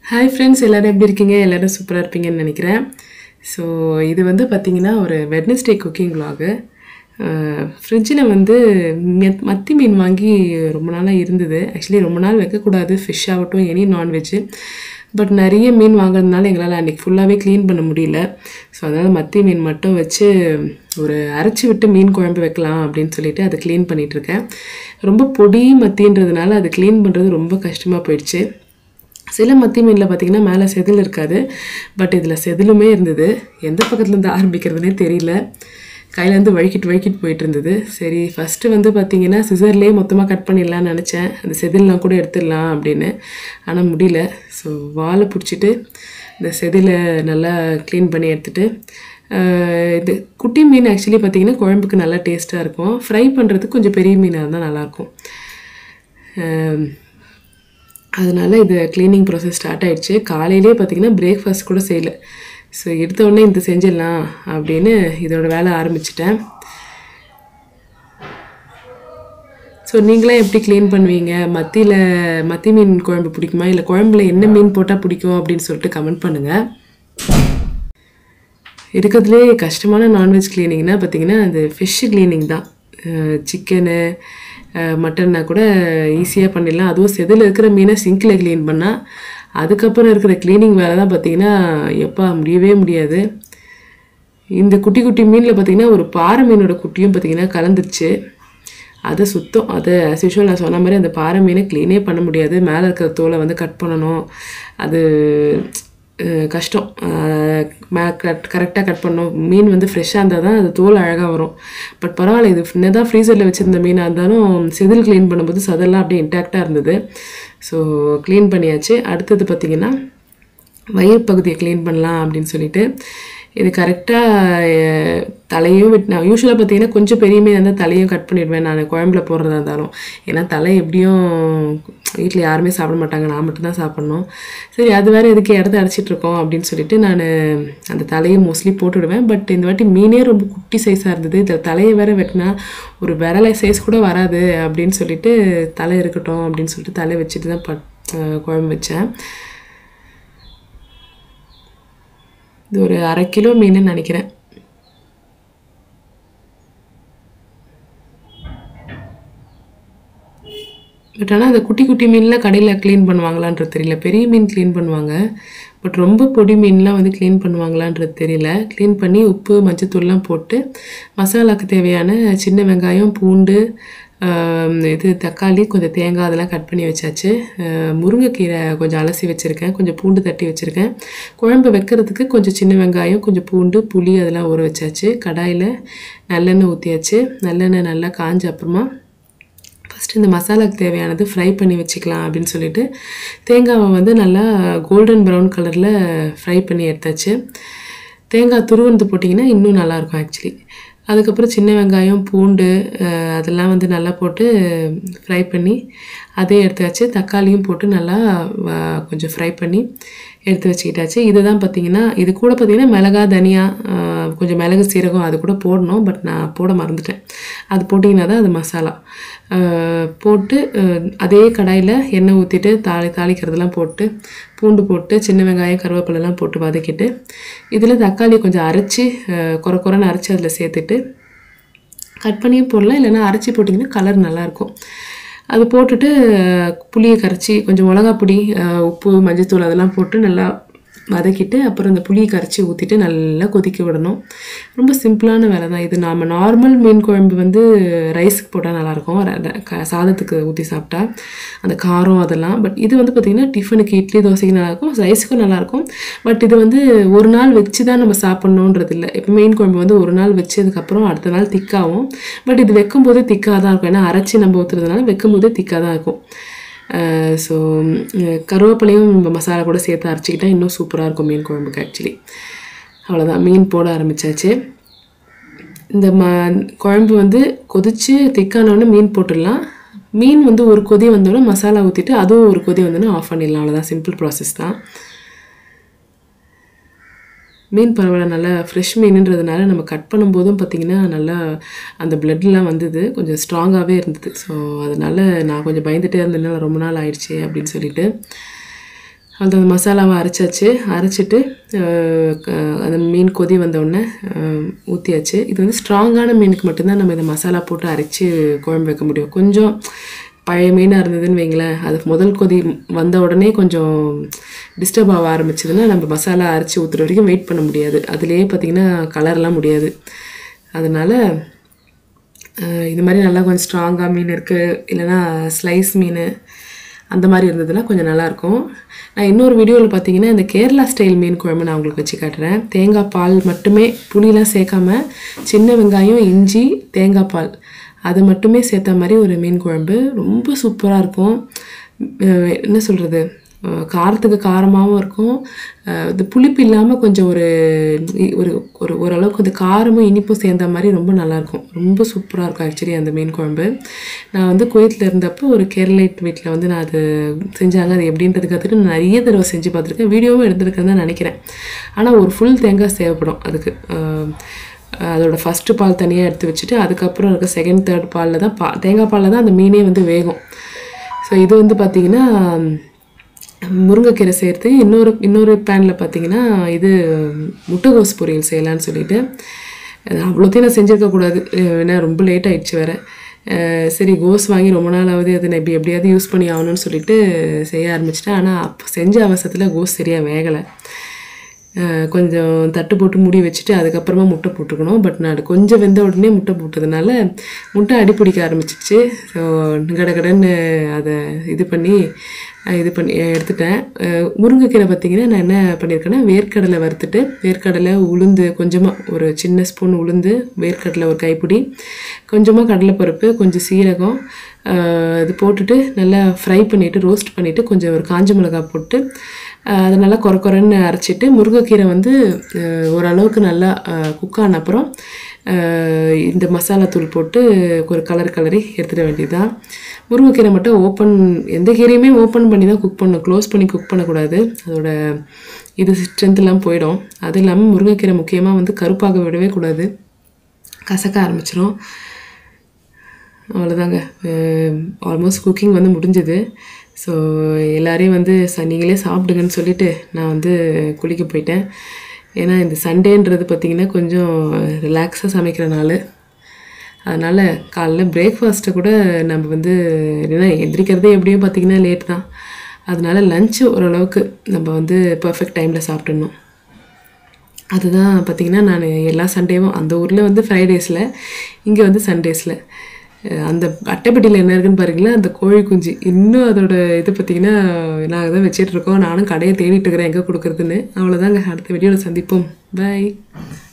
hi friends எல்லோரும் எப்படி இருக்கீங்க எல்லோரும் சூப்பராக இருப்பீங்கன்னு நினைக்கிறேன் ஸோ இது வந்து பார்த்திங்கன்னா ஒரு வெட்னஸ்டே குக்கிங் vlog ஃப்ரிட்ஜில் வந்து மெத்- மத்தி மீன் வாங்கி ரொம்ப நாளாக இருந்தது ஆக்சுவலி ரொம்ப நாள் வைக்கக்கூடாது ஃபிஷ் ஆகட்டும் எனி நான்வெஜ்ஜு பட் நிறைய மீன் வாங்குறதுனால எங்களால் அன்றைக்கி ஃபுல்லாகவே க்ளீன் பண்ண முடியல ஸோ அதனால் மத்தி மீன் மட்டும் வச்சு ஒரு அரைச்சி விட்டு மீன் குழம்பு வைக்கலாம் அப்படின்னு சொல்லிட்டு அதை க்ளீன் பண்ணிகிட்ருக்கேன் ரொம்ப பொடி மத்தின்றதுனால அது க்ளீன் பண்ணுறது ரொம்ப கஷ்டமாக போயிடுச்சு சில மத்தி மீனில் பார்த்தீங்கன்னா மேலே செதில் இருக்காது பட் இதில் செதிலுமே இருந்தது எந்த பக்கத்துலேருந்து ஆரம்பிக்கிறதுனே தெரியல கையிலேருந்து வழுக்கிட்டு வழுக்கிட்டு போயிட்டு இருந்தது சரி ஃபஸ்ட்டு வந்து பார்த்தீங்கன்னா சிசர்லேயே மொத்தமாக கட் பண்ணிடலாம்னு நினச்சேன் அந்த செதில்லாம் கூட எடுத்துடலாம் அப்படின்னு ஆனால் முடியல ஸோ வாலை பிடிச்சிட்டு இந்த செதிலை நல்லா க்ளீன் பண்ணி எடுத்துட்டு ஆஹ் இது குட்டி மீன் ஆக்சுவலி பார்த்தீங்கன்னா குழம்புக்கு நல்லா டேஸ்ட்டாக இருக்கும் ஃப்ரை பண்ணுறதுக்கு கொஞ்சம் பெரிய மீனாக இருந்தால் நல்லாயிருக்கும் ஆஹ் அதனால இது க்ளீனிங் ப்ராசஸ் ஸ்டார்ட் ஆயிடுச்சு காலையிலே பார்த்தீங்கன்னா பிரேக்ஃபாஸ்ட் கூட செய்யல ஸோ எடுத்த உடனே இது செஞ்சிடலாம் அப்படின்னு இதோட வேலை ஆரம்பிச்சிட்டேன் ஸோ நீங்களாம் எப்படி க்ளீன் பண்ணுவீங்க மத்தியில் மத்தி மீன் குழம்பு பிடிக்குமா இல்லை குழம்புல என்ன மீன் போட்டால் பிடிக்கும் அப்படின்னு சொல்லிட்டு கமெண்ட் பண்ணுங்கள் இருக்கிறதுலே கஷ்டமான நான்வெஜ் கிளீனிங்னா பார்த்தீங்கன்னா அந்த ஃபிஷ் கிளீனிங் தான் சிக்கனு மட்டன்னா கூட ஈஸியாக பண்ணிடலாம் அதுவும் செதில் இருக்கிற மீனை சிங்கில் க்ளீன் பண்ணால் அதுக்கப்புறம் இருக்கிற க்ளீனிங் வேலை தான் பார்த்தீங்கன்னா எப்பா முடியவே முடியாது இந்த குட்டி குட்டி மீனில் பார்த்தீங்கன்னா ஒரு பாறை மீனோட குட்டியும் பார்த்தீங்கன்னா கலந்துருச்சு அதை சுத்தம் அதை as usual நான் சொன்ன மாதிரி அந்த பாறை மீனை க்ளீனே பண்ண முடியாது மேலே இருக்கிற தோலை வந்து கட் பண்ணணும் அது அஹ், கஷ்டம் மே கட் கரெக்டாக கட் பண்ணணும் மீன் வந்து ஃப்ரெஷ்ஷாக இருந்தால் தான் அது தோல் அழகாக வரும் பட் பரவாயில்ல இது என்னதான் ஃப்ரீசரில் வச்சுருந்த மீனாக இருந்தாலும் செதில் க்ளீன் பண்ணும்போது சதெல்லாம் அப்படியே இன்டாக்டாக இருந்தது ஸோ க்ளீன் பண்ணியாச்சு அடுத்தது பார்த்திங்கன்னா வயிறு பகுதியை க்ளீன் பண்ணலாம் அப்படின்னு சொல்லிட்டு இது கரெக்டாக தலையும் விட் நான் யூஸ்வலாக பார்த்தீங்கன்னா கொஞ்சம் பெரிய மீன் இருந்தால் தலையும் கட் பண்ணிடுவேன் நான் குழம்புல போடுறதா இருந்தாலும் ஏன்னா தலை எப்படியும் வீட்டில் யாருமே சாப்பிட மாட்டாங்க நான் மட்டும்தான் சாப்பிட்ணும் சரி அது வேறு எதுக்கு இடத்த அடைச்சிட்டு இருக்கோம் அப்படின்னு சொல்லிட்டு நான் அந்த தலையை மோஸ்ட்லி போட்டுடுவேன் பட் இந்த வாட்டி மீனே ரொம்ப குட்டி சைஸாக இருந்தது இந்த தலையை வேற வெட்டினா ஒரு விரலை சைஸ் கூட வராது அப்படின்னு சொல்லிட்டு தலை இருக்கட்டும் அப்படின்னு சொல்லிட்டு தலை வச்சுட்டு தான் பட் அஹ் குழம்பு வச்சேன் இது ஒரு அரை கிலோ மீன் நினைக்கிறேன் பட் ஆனால் அந்த குட்டி குட்டி மீன்லாம் கடையில் க்ளீன் பண்ணுவாங்களான்றது தெரியல பெரிய மீன் க்ளீன் பண்ணுவாங்க பட் ரொம்ப பொடி மீன்லாம் வந்து க்ளீன் பண்ணுவாங்களான்றது தெரியல க்ளீன் பண்ணி உப்பு மஞ்சத்தூள்லாம் போட்டு மசாலாக்கு தேவையான சின்ன வெங்காயம் பூண்டு ஆம், இது தக்காளி கொஞ்சம் தேங்காய் அதெல்லாம் கட் பண்ணி வச்சாச்சு அஹ், முருங்கைக்கீரை கொஞ்சம் அலசி வச்சுருக்கேன் கொஞ்சம் பூண்டு தட்டி வச்சுருக்கேன் குழம்பு வைக்கிறதுக்கு கொஞ்சம் சின்ன வெங்காயம் கொஞ்சம் பூண்டு புளி அதெல்லாம் ஊற வச்சாச்சு கடாயில் நல்லெண்ணெய் ஊற்றியாச்சு நல்லெண்ணெய் நல்லா காஞ்ச அப்புறமா ஃபஸ்ட்டு இந்த மசாலாக்கு தேவையானது ஃப்ரை பண்ணி வச்சுக்கலாம் அப்படின்னு சொல்லிட்டு தேங்காவை வந்து நல்லா கோல்டன் ப்ரௌன் கலரில் ஃப்ரை பண்ணி எடுத்தாச்சு தேங்காய் துருவந்து போட்டிங்கன்னா இன்னும் நல்லாயிருக்கும் ஆக்சுவலி அதுக்கப்புறம் சின்ன வெங்காயம் பூண்டு அஹ், அதெல்லாம் வந்து நல்லா போட்டு ஃப்ரை பண்ணி அதே எடுத்தாச்சு தக்காளியும் போட்டு நல்லா வ- கொஞ்சம் ஃப்ரை பண்ணி எடுத்து வச்சுக்கிட்டாச்சு இதுதான் பார்த்தீங்கன்னா இது கூட பார்த்தீங்கன்னா மிளகா தனியா அஹ், கொஞ்சம் மிளகு சீரகம் அது கூட போடணும் பட் நான் போட மறந்துட்டேன் அது போட்டிங்கன்னா தான் அது மசாலா அஹ், போட்டு அஹ், அதே கடாயில் எண்ணெய் ஊற்றிட்டு தாளி தாளிக்கிறதெல்லாம் போட்டு பூண்டு போட்டு சின்ன வெங்காயம் கருவேப்பிலெல்லாம் போட்டு வதக்கிட்டு இதில் தக்காளி கொஞ்சம் அரைச்சி அஹ், குறை குறைன்னு அரைச்சி அதில் சேர்த்துட்டு கட் பண்ணியும் போடலாம் இல்லைன்னா அரைச்சி போட்டிங்கன்னா கலர் நல்லாயிருக்கும் அது போட்டுட்டு அஹ், புளியை கரைச்சி கொஞ்சம் மிளகா பொடி அஹ், உப்பு மஞ்சத்தூள் அதெல்லாம் போட்டு நல்லா வதக்கிட்டு அப்புறம் இந்த புளியை கரைச்சி ஊற்றிட்டு நல்லா கொதிக்க விடணும் ரொம்ப சிம்பிளான வேலை தான் இது நாம் நார்மல் மீன் குழம்பு வந்து ரைஸுக்கு போட்டால் நல்லாயிருக்கும் ர- ர- க- சாதத்துக்கு ஊற்றி சாப்பிட்டா அந்த காரம் அதெல்லாம் பட் இது வந்து பார்த்திங்கன்னா டிஃபனுக்கு இட்லி தோசைக்கு நல்லாயிருக்கும் ரைஸுக்கும் நல்லாயிருக்கும் பட் இது வந்து ஒரு நாள் வச்சு தான் நம்ம சாப்பிட்ணுன்றது இல்லை இப்போ மீன் குழம்பு வந்து ஒரு நாள் வச்சதுக்கப்புறம் அடுத்த நாள் திக்காகும் பட் இது வைக்கும்போது திக்காக தான் இருக்கும் ஏன்னா அரைச்சி நம்ம ஊற்றுறதுனால வைக்கும்போது திக்காக தான் இருக்கும் ஸோ கருவேப்பிலையும் நம்ம மசாலா கூட சேர்த்து அரைச்சிக்கிட்டா இன்னும் சூப்பராக இருக்கும் மீன் குழம்புக்கு ஆக்சுவலி அவ்வளோதான் மீன் போட ஆரம்பிச்சாச்சு இந்த ம குழம்பு வந்து கொதிச்சு திக்கானோடனே மீன் போட்டுடலாம் மீன் வந்து ஒரு கொதி வந்தோடனே மசாலா ஊற்றிட்டு அதுவும் ஒரு கொதி வந்தோடனே ஆஃப் பண்ணிடலாம் அவ்வளோதான் சிம்பிள் ப்ராசஸ் தான் மீன் பரவாயில்ல நல்லா ஃப்ரெஷ் மீனுன்றதுனால நம்ம கட் பண்ணும்போதும் பார்த்திங்கன்னா நல்லா அந்த பிளட்லாம் வந்தது கொஞ்சம் ஸ்ட்ராங்காகவே இருந்தது ஸோ அதனால் நான் கொஞ்சம் பயந்துட்டே இருந்தேனால ரொம்ப நாள் ஆயிடுச்சு அப்படின்னு சொல்லிட்டு அந்த மசாலாவை அரைச்சாச்சு அரைச்சிட்டு அஹ், க- அந்த மீன் கொதி வந்தோடனே ஊற்றியாச்சு இது வந்து ஸ்ட்ராங்கான மீனுக்கு மட்டும்தான் நம்ம இந்த மசாலா போட்டு அரைச்சி குழம்பு வைக்க முடியும் கொஞ்சம் பழைய மீனாக இருந்ததுன்னு வைங்களேன் அது முதல் கொதி வந்த உடனே கொஞ்சம் டிஸ்டர்ப் ஆக ஆரம்பிச்சதுன்னா நம்ம மசாலா அரைச்சி ஊற்றுற வரைக்கும் வெயிட் பண்ண முடியாது அதுலேயே பார்த்திங்கன்னா கலர்லாம் முடியாது அதனால் அஹ் இது மாதிரி நல்லா கொஞ்சம் ஸ்ட்ராங்காக மீன் இருக்குது இல்லைன்னா ஸ்லைஸ் மீன் அந்த மாதிரி இருந்ததுன்னா கொஞ்சம் நல்லாயிருக்கும் நான் இன்னொரு வீடியோவில் பார்த்தீங்கன்னா இந்த கேரளா ஸ்டைல் மீன் குழம்பு நான் உங்களுக்கு வச்சு காட்டுறேன் தேங்காய் பால் மட்டுமே புளிலாம் சேர்க்காம சின்ன வெங்காயம் இஞ்சி தேங்காய் பால் அது மட்டுமே சேர்த்த மாதிரி ஒரு மீன் குழம்பு ரொம்ப சூப்பராக இருக்கும் அஹ் என்ன சொல்கிறது காரத்துக்கு காரமாகவும் இருக்கும் அஹ் இது புளிப்பு இல்லாமல் கொஞ்சம் ஒரு இ- ஒரு ஒரு ஓரளவுக்கு இந்த காரமும் இனிப்பும் சேர்ந்த மாதிரி ரொம்ப நல்லாயிருக்கும் ரொம்ப சூப்பராக இருக்கும் ஆக்சுவலி அந்த மீன் குழம்பு நான் வந்து குவைத்தில் இருந்தப்போ ஒரு கேரளைட் வீட்டில் வந்து நான் அது செஞ்சாங்க அது எப்படின்றது கற்றுட்டு நான் நிறைய தடவை செஞ்சு பார்த்துருக்கேன் வீடியோவும் எடுத்துருக்கேன்னு தான் நினைக்கிறேன் ஆனால் ஒரு ஃபுல் தேங்காய் தேவைப்படும் அதுக்கு அஹ் அதோட ஃபஸ்ட்டு பால் தனியாக எடுத்து வச்சுட்டு அதுக்கப்புறம் இருக்க செகண்ட் தேர்ட் பாலில் தான் பா தேங்காய் பாலில் தான் அந்த மீனே வந்து வேகும் ஸோ இது வந்து பார்த்திங்கன்னா முருங்கைக்கீரை சேர்த்து இன்னொரு இன்னொரு பேனில் பார்த்தீங்கன்னா இது முட்டைகோஸ் பொரியல் செய்யலான்னு சொல்லிட்டு அது அவ்வளோத்தையும் நான் செஞ்சுருக்கக்கூடாது ஏன்னா ரொம்ப லேட் ஆயிடுச்சு வேறு அஹ் சரி கோஸ் வாங்கி ரொம்ப நாள் ஆகுது அதை நான் இப்படி எப்படியாவது யூஸ் பண்ணி ஆகணும்னு சொல்லிட்டு செய்ய ஆரம்பிச்சிட்டேன் ஆனால் அப்போ செஞ்ச அவசரத்தில் கோஸ் சரியாக வேகலை அஹ் கொஞ்சம் தட்டு போட்டு மூடி வச்சுட்டு அதுக்கப்புறமா முட்டை போட்டுக்கணும் பட் நான் கொஞ்சம் வெந்த உடனே முட்டை போட்டதுனால முட்டை அடி பிடிக்க ஆரம்பிச்சிச்சு ஸோ கடகடன்னு அதை இது பண்ணி அஹ் இது பண்ணி எடுத்துட்டேன் அஹ் முருங்கைக்கீரை பார்த்தீங்கன்னா நான் என்ன பண்ணியிருக்கேன்னா வேர்க்கடலை வறுத்துட்டு வேர்க்கடலை உளுந்து கொஞ்சமாக ஒரு சின்ன ஸ்பூன் உளுந்து வேர்க்கடலை ஒரு கைப்பிடி கொஞ்சமாக கடலைப்பருப்பு கொஞ்சம் சீரகம் அஹ் இது போட்டுட்டு நல்லா ஃப்ரை பண்ணிவிட்டு ரோஸ்ட் பண்ணிவிட்டு கொஞ்சம் ஒரு காஞ்ச மிளகாய் போட்டு அஹ் அதை நல்லா கொர கொரன்னு அரைச்சிட்டு முருங்கைக்கீரை வந்து அஹ் ஓரளவுக்கு நல்லா குக் ஆன அப்புறம் அஹ் இந்த மசாலா தூள் போட்டு ஒரு கலர் கலரி எடுத்துட வேண்டியதுதான் முருங்கைக்கீரை மட்டும் ஓப்பன் எந்த கீரையுமே ஓப்பன் பண்ணி தான் குக் பண்ணணும் க்ளோஸ் பண்ணி குக் பண்ணக்கூடாது அதோட இது ஸ்ட்ரென்த்லாம் போயிடும் அது இல்லாமல் முருங்கைக்கீரை முக்கியமாக வந்து கருப்பாக விடவே கூடாது கசக்க ஆரம்பிச்சிரும் அவ்வளோதாங்க ஆல்மோஸ்ட் குக்கிங் வந்து முடிஞ்சது ஸோ எல்லாரையும் வந்து ச நீங்களே சாப்பிடுங்கன்னு சொல்லிட்டு நான் வந்து குளிக்க போயிட்டேன் ஏன்னா இந்த சண்டேன்றது பார்த்திங்கன்னா கொஞ்சம் ரிலாக்ஸாக சமைக்கிற நாள் அதனால் காலைல பிரேக்ஃபாஸ்ட்டை கூட நம்ம வந்து ஏன்னா எந்திரிக்கிறதே எப்படியும் பார்த்திங்கன்னா லேட் தான் அதனால லஞ்சு ஓரளவுக்கு நம்ம வந்து பர்ஃபெக்ட் டைமில் சாப்பிட்டுடணும் அதுதான் பார்த்தீங்கன்னா நான் எல்லா சண்டேவும் அந்த ஊரில் வந்து ஃப்ரைடேஸில் இங்கே வந்து சண்டேஸில் அந்த அட்டைப்பட்டியில் என்ன இருக்குன்னு பாருங்களேன் அந்த கோழி குஞ்சு இன்னும் அதோட இது பார்த்தீங்கன்னா நாங்கள் தான் வச்சிட்டு இருக்கோம் நானும் கடையை தேடிட்டு இருக்கிறேன் எங்கே கொடுக்குறதுன்னு அவ்வளோதாங்க அடுத்த வீடியோவில் சந்திப்போம் பை